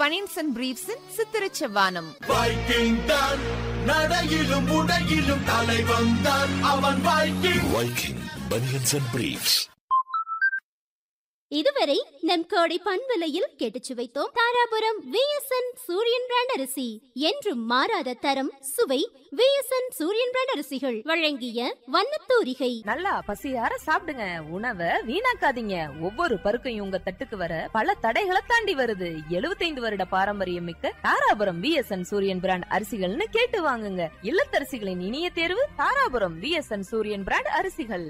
Banians and பிரீவ்ஸின் சித்திரச் செவ்வானம் Viking தான் நடையிலும் உடையிலும் தலைவன் தான் அவன் Viking Viking Bunions and Briefs. இதுவரை நம் கோடை பண்பலையில் கேட்டுச் சுவைத்தோம் தாராபுரம் விஎஸ்என் சூரியன் பிராண்ட் அரிசி என்றும் மாறாத தரம் சுவை விஎஸ்என் சூரியன் பிராண்ட் அரிசிகள் வழங்கிய வண்ணத்தூரிகை நல்லா பசியார சாப்பிடுங்க உணவை வீணாக்காதீங்க ஒவ்வொரு பருக்கையும் உங்க தட்டுக்கு வர பல தடைகளை தாண்டி வருது 75 வருட பாரம்பரியம் மிக்க தாராபுரம் விஎஸ்என் சூரியன் பிராண்ட் அரிசிகள்னு கேட்டு வாங்குங்க இல்லத்தரசிகளின் இனிய தேர்வு தாராபுரம் விஎஸ்என் சூரியன் பிராண்ட் அரிசிகள்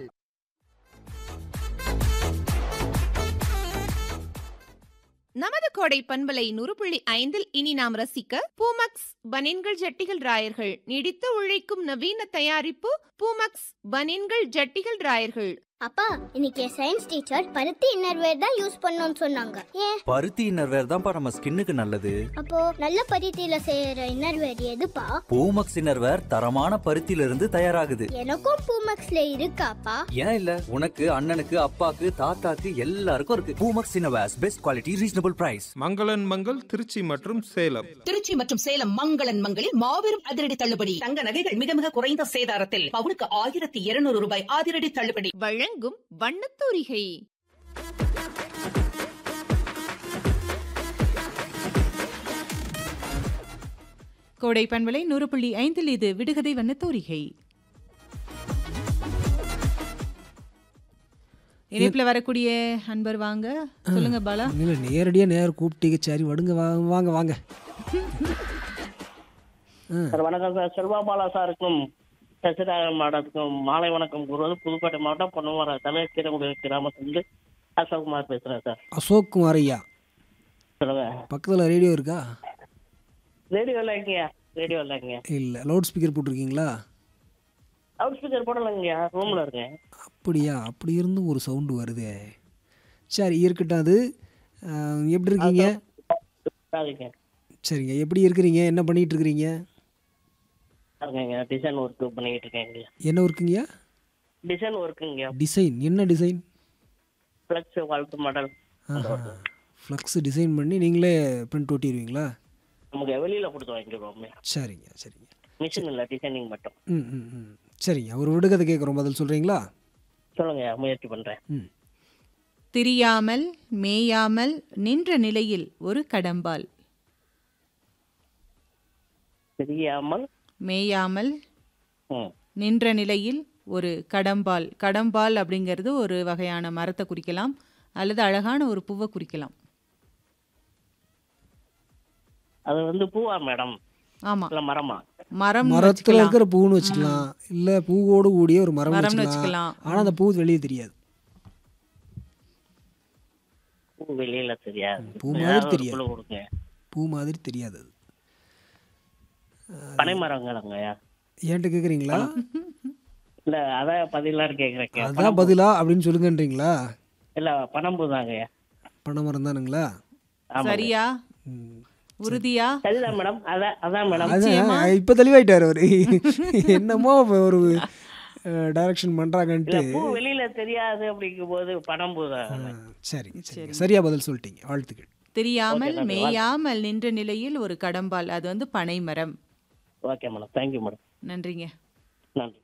நமது கோடை பண்பலை நூறு புள்ளி ஐந்தில் இனி நாம் ரசிக்க பூமக்ஸ் பனின்கள் ஜட்டிகள் ராயர்கள் நீடித்து உழைக்கும் நவீன தயாரிப்பு பூமக்ஸ் பனின்கள் ஜட்டிகள் ராயர்கள் அப்பா இன்னைக்கு சயின்ஸ் டீச்சர் பருத்தி இன்னர்வேர் தான் யூஸ் பண்ணணும்னு சொன்னாங்க ஏன் பருத்தி இன்னர்வேர் தான்ப்பா நம்ம ஸ்கின்னுக்கு நல்லது அப்போ நல்ல பருத்தியில செய்யற இன்னர்வேர் எதுப்பா பூமக்ஸ் இன்னர்வேர் தரமான பருத்தியில இருந்து தயாராகுது எனக்கும் பூமக்ஸ்ல இருக்காப்பா ஏன் இல்ல உனக்கு அண்ணனுக்கு அப்பாக்கு தாத்தாக்கு எல்லாருக்கும் இருக்கு Poomex innerwears best quality reasonable price மங்களன் மங்கள் திருச்சி மற்றும் சேலம் திருச்சி மற்றும் சேலம் மங்களன் மங்களில் மாபெரும் அதிரடி தள்ளுபடி தங்க நகைகள் மிக மிக குறைந்த சேதாரத்தில் பவுனுக்கு ஆயிரத்தி இருநூறு ரூபாய் அதிரடி தள்ளுபடி வழங்கும் வண்ணத்தூரிகை கோடை பண்பலை நூறு புள்ளி ஐந்தில் இது விடுகதை வண்ண தோரிகை இணைப்புல வரக்கூடிய அன்பர் வாங்க சொல்லுங்க பாலா இல்லை நேரடியாக நேர் கூப்பிட்டீங்க சரி வடுங்க வாங்க வாங்க வாங்க சார் வணக்கம் சார் செல்வாபாலா சாருக்கும் சசிதார மாடத்துக்கும் மாலை வணக்கம் கூறுவது புதுக்கோட்டை மாவட்டம் பொன்னமர தமிழ் கீரங்குடி கிராமத்திலிருந்து அசோக்குமார் பேசுறேன் சார் அசோக் குமார் ஐயா சொல்லுங்க பக்கத்தில் ரேடியோ இருக்கா ரேடியோ இல்லைங்கய்யா ரேடியோ இல்லைங்க இல்லை லவுட் ஸ்பீக்கர் போட்டிருக்கீங்களா அவுட் ஸ்பீக்கர் போடலைங்கய்யா ரூம்ல இருக்கேன் அப்படியா அப்படி இருந்தும் ஒரு சவுண்டு வருதே சரி இருக்கட்டும் அது அஹ், எப்படி இருக்கீங்க சரிங்க சரிங்க எப்படி இருக்கிறீங்க என்ன பண்ணிட்டு இருக்கிறீங்க சரிங்க டிசைன் ஒர்க் பண்ணிக்கிட்டு இருக்கேங்க என்ன ஒர்க்குங்கய்யா டிசைன் ஒர்க்குங்கய்யா டிசைன் என்ன டிசைன் ஃப்ளக்ஸ் வாழ்த்து மாடல் ஃப்ளக்ஸ் டிசைன் பண்ணி நீங்களே பிரிண்ட் ஒட்டிடுவீங்களா நமக்கு வெளியில கொடுத்து வாங்கிடுவோம் சரிங்க சரிங்க மிஷின் இல்லை டிசைனிங் மட்டும் ம் ம் ம் சரிங்க ஒரு விடுகதை கேட்குறோம் பதில் சொல்கிறீங்களா சொல்லுங்க முயற்சி பண்றேன் ம் திரியாமல் மேயாமல் நின்ற நிலையில் ஒரு கடம்பால் தெரியாமல் மேயாமல் ம் நின்ற நிலையில் ஒரு கடம்பால் கடம்பால் அப்படிங்கிறது ஒரு வகையான மரத்தை குறிக்கலாம் அல்லது அழகான ஒரு பூவை குறிக்கலாம் அது வந்து பூவா மேடம் ஆமா இல்ல மரமா மரம் மரத்தில் இருக்கிற பூன்னு வச்சுக்கலாம் இல்லை பூவோடு கூடிய ஒரு மரம் மரம்னு வச்சுக்கலாம் வச்சுக்கலாம். ஆனால் அந்த பூ வெளியே தெரியாது பூ வெளியில தெரியாது பூ மாதிரி ஏதாவது ஒரு தெரியாது. குழு கொடுங்க பூ மாதிரி தெரியாது அது பனை மரங்களாங்கய்யா ஏன்ட்ட கேட்குறீங்களா இல்ல அதான் பதிலான்னு கேக்குறேன் அதான் பதிலா அப்படின்னு சொல்லுங்கன்றீங்களா இல்ல பனம்பூ தாங்கய்யா பனை மரம் தானுங்களா ஆமாங்க. சரியா உறுதியா சரிதான் மேடம் அதான் அதான் மேடம் அதான் இப்போ தெளிவாயிட்டார் அவர் என்னமோ ஒரு டைரக்ஷன் பண்ணுறாங்கன்ட்டு இல்ல பூ வெளியில தெரியாது அப்படிங்கும் போது பனம்பூ தான் சரிங்க சரிங்க சரியா பதில் சொல்லிட்டீங்க வாழ்த்துக்கள் தெரியாமல் Okay, நன்றி. மேயாமல் நின்ற நிலையில் ஒரு கடம்பால் அது வந்து பனை மரம் ஓகே மேடம் தேங்க்யூ மேடம் நன்றிங்க நன்றி